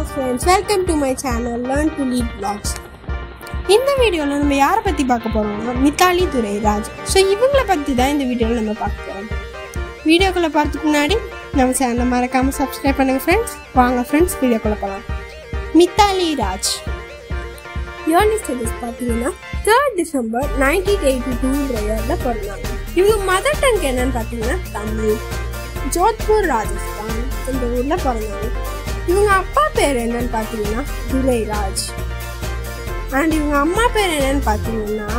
friends welcome to my channel learn to lead vlogs இந்த வீடியோவில் நம்ம யாரை பற்றி பார்க்க போகிறோம்னா மித்தாலி துரைராஜ் ஸோ இவங்கள பற்றி தான் இந்த வீடியோவில் நம்ம பார்க்க போகிறோம் வீடியோக்குள்ளே பார்த்துக்கு முன்னாடி நம்ம சேனலை மறக்காமல் சப்ஸ்கிரைப் பண்ணுங்கள் ஃப்ரெண்ட்ஸ் வாங்க ஃப்ரெண்ட்ஸ் வீடியோக்குள்ளே போகலாம் மித்தாலி ராஜ் ஏர்லி ஸ்டடிஸ் பார்த்தீங்கன்னா தேர்ட் டிசம்பர் நைன்டீன் எயிட்டி டூன்ற இயரில் பிறந்தாங்க இவங்க மதர் டங் என்னன்னு பார்த்தீங்கன்னா தமிழ் ஜோத்பூர் ராஜஸ்தான் இந்த ஊரில் பிறந்தாங்க இவங்க அப்பா பேர் என்னன்னு பார்த்தீங்கன்னா துரைராஜ் அண்ட் இவங்க அம்மா பேர் என்னன்னு பார்த்தீங்கன்னா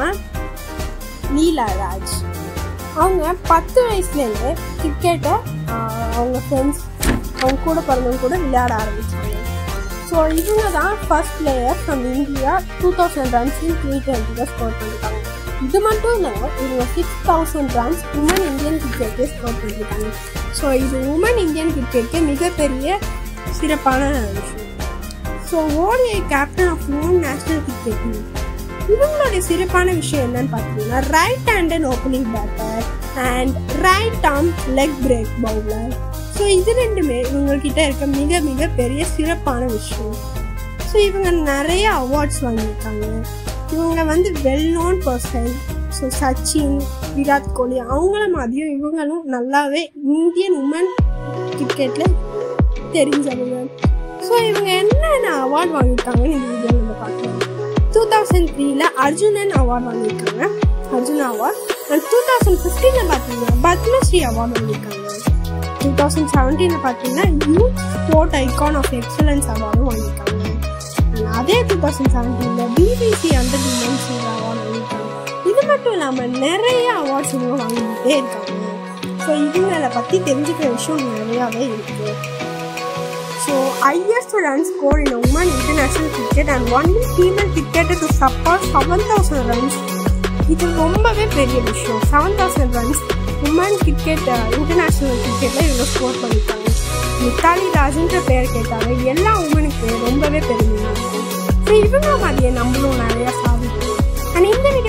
லீலாராஜ் அவங்க பத்து வயசுலேருந்து கிரிக்கெட்டை அவங்க ஃப்ரெண்ட்ஸ் அவங்க கூட பிறந்தவங்க கூட விளையாட ஆரம்பிச்சாங்க ஸோ இவங்க தான் first player from India two thousand runs in three டுவெண்ட்டியில் ஸ்கோர் பண்ணியிருக்காங்க இது மட்டும் இல்லைங்க இவங்க six thousand runs women Indian கிரிக்கெட்டே ஸ்கோர் பண்ணியிருக்காங்க ஸோ இது உமன் இந்தியன் கிரிக்கெட்டுக்கு மிகப்பெரிய சிறப்பான விஷயம் so ODI captain of women national cricket team இவங்களுடைய சிறப்பான விஷயம் என்னன்னு பார்த்தீங்கன்னா right hand and opening batter and right arm leg break bowler so இது ரெண்டுமே இவங்கக்கிட்ட இருக்க மிக மிக பெரிய சிறப்பான விஷயம் ஸோ இவங்க நிறைய அவார்ட்ஸ் வாங்கியிருக்காங்க இவங்க வந்து well known person so Sachin Virat Kohli அவங்கள மாதிரியும் இவங்களும் நல்லாவே இந்தியன் உமன் கிரிக்கெட்டில் தெரிஞ்சவங்க ஸோ இவங்க என்னென்ன அவார்ட் வாங்கியிருக்காங்கன்னு இந்த வீடியோ நம்ம பார்க்கலாம் டூ தௌசண்ட் த்ரீல அர்ஜுனன் அவார்ட் வாங்கியிருக்காங்க Arjuna award and two thousand ஃபிஃப்டீனில் பார்த்தீங்கன்னா பத்மஸ்ரீ அவார்ட் வாங்கியிருக்காங்க டூ தௌசண்ட் செவன்டீனில் பார்த்தீங்கன்னா youth sport icon of excellence அவார்டும் வாங்கியிருக்காங்க And அதே two thousand செவன்டீனில் BBC under women's award வாங்கியிருக்காங்க இது மட்டும் இல்லாமல் நிறைய அவார்ட்ஸ் இவங்க வாங்கிக்கிட்டே இருக்காங்க ஸோ இவங்களை பற்றி தெரிஞ்சுக்கிற விஷயம் நிறையாவே இருக்குது so highest run score in women international cricket and only female cricketer to surpass seven thousand runs இது ரொம்பவே பெரிய விஷயம் seven thousand runs women cricket international கிரிக்கெட்டில் இவங்க ஸ்கோர் பண்ணியிருக்காங்க மித்தாலி ராஜ்ன்ற பேர் கேட்டாலே எல்லா உமனுக்கு ரொம்பவே பெருமையாக இருக்கும் ஸோ இவங்க மாதிரியே நம்மளும் நிறையா சாதிக்கணும் அண்ட் இந்த